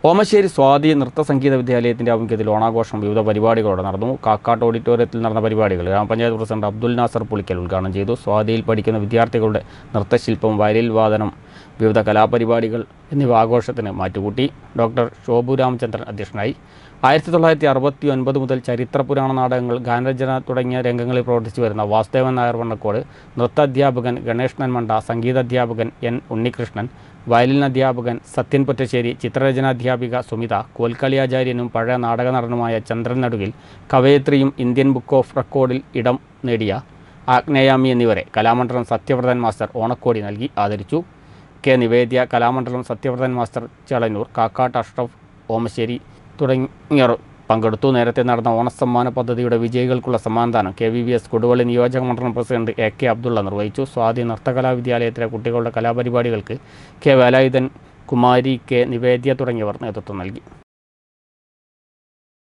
ഓമശ്ശേരി സ്വാതി നൃത്ത സംഗീത വിദ്യാലയത്തിൻ്റെ ആഭിമുഖ്യത്തിൽ ഓണാഘോഷം വിവിധ പരിപാടികളോടെ നടന്നു കാക്കാട്ട് ഓഡിറ്റോറിയത്തിൽ നടന്ന പരിപാടികൾ ഗ്രാമപഞ്ചായത്ത് പ്രസിഡന്റ് അബ്ദുൽ നാസർ പുളിക്കൽ ഉദ്ഘാടനം ചെയ്തു സ്വാതിയിൽ പഠിക്കുന്ന വിദ്യാർത്ഥികളുടെ നൃത്തശില്പം വയലിൽ വാദനം വിവിധ കലാപരിപാടികൾ എന്നിവ ആഘോഷത്തിന് മാറ്റുകൂട്ടി ഡോക്ടർ ശോഭു രാമചന്ദ്രൻ അധ്യക്ഷനായി ആയിരത്തി തൊള്ളായിരത്തി അറുപത്തി ഒൻപത് മുതൽ ചരിത്ര പുരാണ നാടകങ്ങൾ ഗാനരചന തുടങ്ങിയ രംഗങ്ങളിൽ പ്രവർത്തിച്ചു വരുന്ന വാസുദേവൻ നായർ വണ്ണക്കോട് നൃത്താധ്യാപകൻ ഗണേഷ് നന്മണ്ട സംഗീതാധ്യാപകൻ എൻ ഉണ്ണികൃഷ്ണൻ വയലിൻ അധ്യാപകൻ സത്യൻ പൊറ്റശ്ശേരി ചിത്രരചനാധ്യാപിക സുമിത കോൽക്കളിയാചാര്യനും പഴയ നാടക നടനുമായ ചന്ദ്രൻ നടുകിൽ കവയത്രിയും ഇന്ത്യൻ ബുക്ക് ഓഫ് റെക്കോർഡിൽ ഇടം നേടിയ ആഗ്നേയാമി എന്നിവരെ കലാമണ്ഡലം സത്യവ്രതൻ മാസ്റ്റർ ഓണക്കോടി നൽകി ആദരിച്ചു കെ നിവേദ്യ കലാമണ്ഡലം സത്യവ്രതൻ മാസ്റ്റർ ചളനൂർ കാക്കാട്ട് അഷ്റഫ് ഓമശ്ശേരി തുടങ്ങിയവർ പങ്കെടുത്തു നേരത്തെ നടന്ന ഓണസമ്മാന പദ്ധതിയുടെ വിജയികൾക്കുള്ള സമ്മാനദാനം K V V S Koduvally നിയോജക മണ്ഡലം പ്രസിഡന്റ് എ കെ അബ്ദുള്ള നിർവഹിച്ചു സ്വാതി നൃത്തകലാ വിദ്യാലയത്തിലെ കുട്ടികളുടെ കലാപരിപാടികൾക്ക് കെ വേലായുധൻ കുമാരി കെ നിവേദ്യ തുടങ്ങിയവർ നേതൃത്വം നൽകി